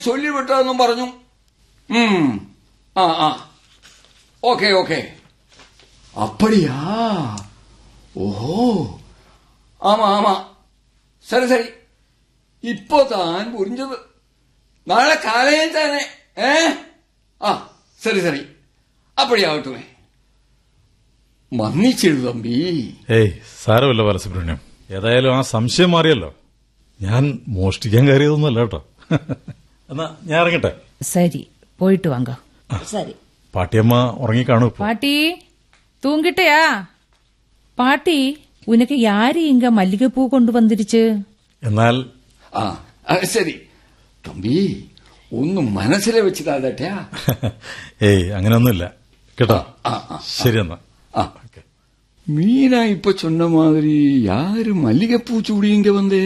ചൊല്ലിവിട്ടതെന്നും പറഞ്ഞു ഉം. ആ ആ ഓക്കെ ഓക്കെ അപ്പടിയാ ഓഹോ ആമാ ആമാ സരി സരി ഇപ്പൊ താൻ പുരിഞ്ഞത് നാളെ കാലയിൽ തന്നെ ഏ ആ സരി സരി അപ്പടിയാവട്ടുമേ മന്നിച്ചിടു തമ്പി ഏയ് സാരമില്ല ബാലസുബ്രഹ്മണ്യം ഏതായാലും ആ സംശയം മാറിയല്ലോ ഞാൻ മോഷ്ടിക്കാൻ കയറിയതൊന്നുമല്ല കേട്ടോ എന്നാ ഞാൻ ഇറങ്ങട്ടെ சரி போயிட்டு வாங்க சரி പാട്ടിയമ്മ ഉറങ്ങിക്കാണു ഇപ്പൊ பாட்டி தூங்கிட்டயா பாட்டி உனக்கு யாரு இங்க மல்லிகைப்பூ கொண்டு வந்துருச்சு എന്നാൽ ആ അത് ശരി തമ്പി ഒന്ന് മനസ്സിലെ വെച്ചിട്ടാ ഏയ് അങ്ങനെയൊന്നുമില്ല കേട്ടോ ആ, ആ, ശരി എന്നാ ആ மீனா இப்ப சொன்ன மாதிரி யாரு மல்லிகைப்பூ சூடி இங்க வந்தே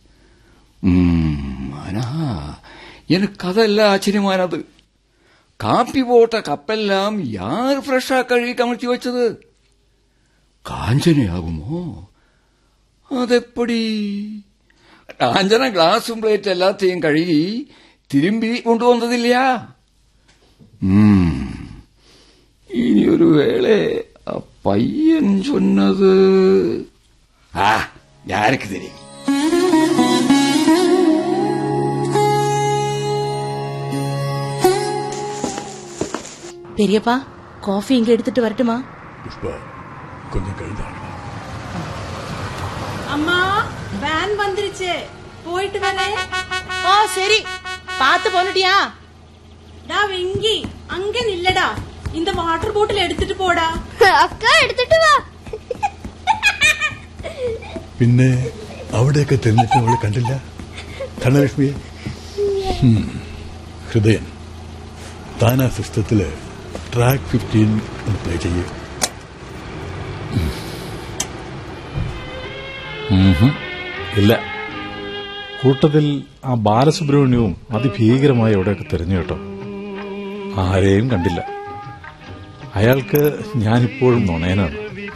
ம், ஆனா எனக்கு அதெல்லாம் ஆச்சரியமானது காப்பி போட்ட கப்பெல்லாம் யார் ஃப்ரெஷ்ஷா கழுவி கமிழ்த்தி வச்சது காஞ்சனையாகுமோ അതെപ്പടി കാഞ്ചന ഗ്ലാസും പ്ലേറ്റ് എല്ലാത്തെയും കഴുകി തിരുമ്പി കൊണ്ടുവന്നതില്ല ഉം. ഇനിയൊരു വേള ആ പയ്യൻ ചൊന്നത് ആ ഞാനക്ക് തരും பெரியப்பா காஃபி இங்க எடுத்துட்டு வரட்டுமா புஷ்பா கொஞ்சம் கழுதாங்க அம்மா வேன் வந்துருச்சு போயிட்டு வரேன் ஓ சரி பார்த்து போனட்டியா டா வெங்கி அங்க நில்லடா இந்த வாட்டர் பாட்டில் எடுத்துட்டு போடா അക്ക എടുത്തിട്ട് വാ പിന്നെ അവിടെയൊക്കെ ചെന്നിട്ട് അവളെ കണ്ടില്ല ധനലക്ഷ്മിയെ ഹും. ഹൃദയൻ താൻ ആ സിസ്റ്റത്തില് ട്രാക്ക് ഫിഫ്റ്റീൻ ഒന്ന് പ്ലേ ചെയ്യും ഉംഹും. ഇല്ല കൂട്ടത്തിൽ ആ ബാലസുബ്രഹ്മണ്യവും അതിഭീകരമായി എവിടെയൊക്കെ തിരഞ്ഞു കേട്ടോ ആരെയും കണ്ടില്ല അയാൾക്ക് ഞാനിപ്പോഴും നുണയനാണ്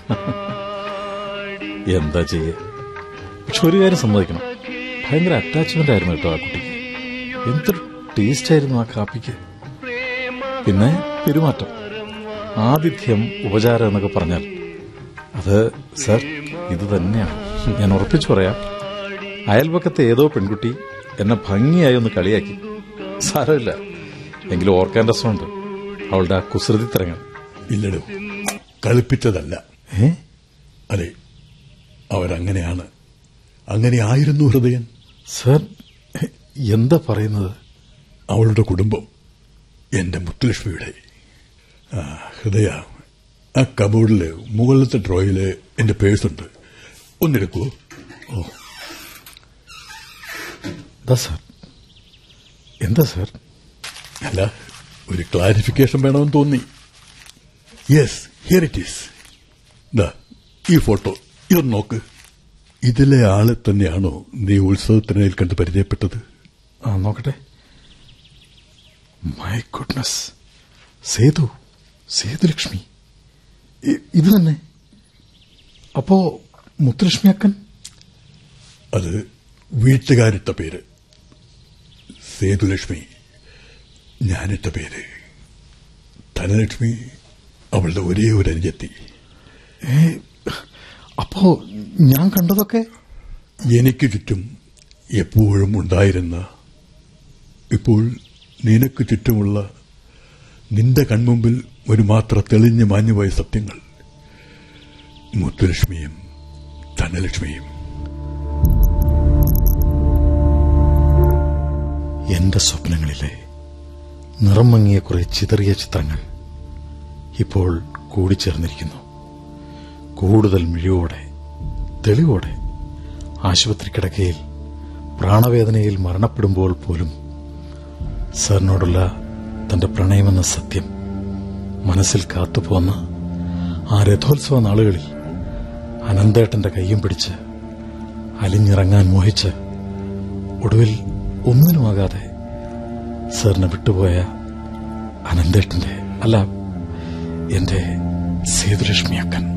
എന്താ ചെയ്യ പക്ഷെ ഒരു കാര്യം സമ്മതിക്കണം ഭയങ്കര അറ്റാച്ച്മെന്റ് ആയിരുന്നു കേട്ടോ ആ കുട്ടിക്ക് എന്തൊരു ടേസ്റ്റ് ആയിരുന്നു ആ കാപ്പിക്ക് പിന്നെ പെരുമാറ്റം ആതിഥ്യം ഉപചാരം എന്നൊക്കെ പറഞ്ഞാൽ അത് സർ ഇത് തന്നെയാണ് ഞാൻ ഉറപ്പിച്ചു പറയാം അയൽപക്കത്തെ ഏതോ പെൺകുട്ടി എന്നെ ഭംഗിയായി ഒന്ന് കളിയാക്കി സാരമില്ല എങ്കിലും ഓർക്കാൻ രസമുണ്ട് അവളുടെ ആ കുസൃതി തരങ്ങൾ ഇല്ലടോ കളിപ്പിച്ചതല്ല ഏ അതെ അവരങ്ങനെയാണ് അങ്ങനെ ആയിരുന്നു ഹൃദയൻ സർ എന്താ പറയുന്നത് അവളുടെ കുടുംബം എന്റെ മുത്തുലക്ഷ്മിയുടെ ആ, ഹൃദയ ആ കബോർഡില് മുകളിലത്തെ ഡ്രോയില് എന്റെ പേഴ്സുണ്ട് ഒന്നെടുക്കൂ ഓ എന്താ സർ എന്താ സർ അല്ല ഒരു ക്ലാരിഫിക്കേഷൻ വേണമെന്ന് തോന്നി യെസ് ഹിയർ ഇറ്റ് ഈസ് ദാ ഈ ഫോട്ടോ ഇതൊന്ന് നോക്ക് ഇതിലെ ആളെ തന്നെയാണോ നീ ഉത്സവത്തിനിടയിൽ കണ്ട് പരിചയപ്പെട്ടത് ആ നോക്കട്ടെ മൈ ഗുഡ്നസ് സേതു സേതുലക്ഷ്മി ഇ- ഇത് തന്നെ അപ്പോ മുത്തുലക്ഷ്മി അക്കൻ അത് വീട്ടുകാരിട്ട പേര് സേതുലക്ഷ്മി ഞാനിട്ട പേര് ധനലക്ഷ്മി അവളുടെ ഒരേ ഒരു അനുജത്തി ഏ അപ്പോ ഞാൻ കണ്ടതൊക്കെ എനിക്ക് ചുറ്റും എപ്പോഴും ഉണ്ടായിരുന്ന ഇപ്പോൾ നിനക്ക് ചുറ്റുമുള്ള നിന്റെ കൺമുമ്പിൽ ഒരു മാത്ര തെളിഞ്ഞു മാഞ്ഞുപോയ സത്യങ്ങൾ മുത്തുലക്ഷ്മിയും ധനലക്ഷ്മിയും എന്റെ സ്വപ്നങ്ങളിലെ നിറം മങ്ങിയ കുറെ ചിതറിയ ചിത്രങ്ങൾ ഇപ്പോൾ കൂടിച്ചേർന്നിരിക്കുന്നു കൂടുതൽ മിഴിവോടെ തെളിവോടെ ആശുപത്രി കിടക്കയിൽ പ്രാണവേദനയിൽ മരണപ്പെടുമ്പോൾ പോലും സാറിനോടുള്ള തന്റെ പ്രണയമെന്ന സത്യം മനസ്സിൽ കാത്തുപോന്ന ആ രഥോത്സവ നാളുകളിൽ അനന്തേട്ടന്റെ കയ്യും പിടിച്ച് അലിഞ്ഞിറങ്ങാൻ മോഹിച്ച് ഒടുവിൽ ഒന്നിനുമാകാതെ സാറിനെ വിട്ടുപോയ അനന്തേട്ടന്റെ അല്ല എന്റെ സേതുലക്ഷ്മി അക്കൻ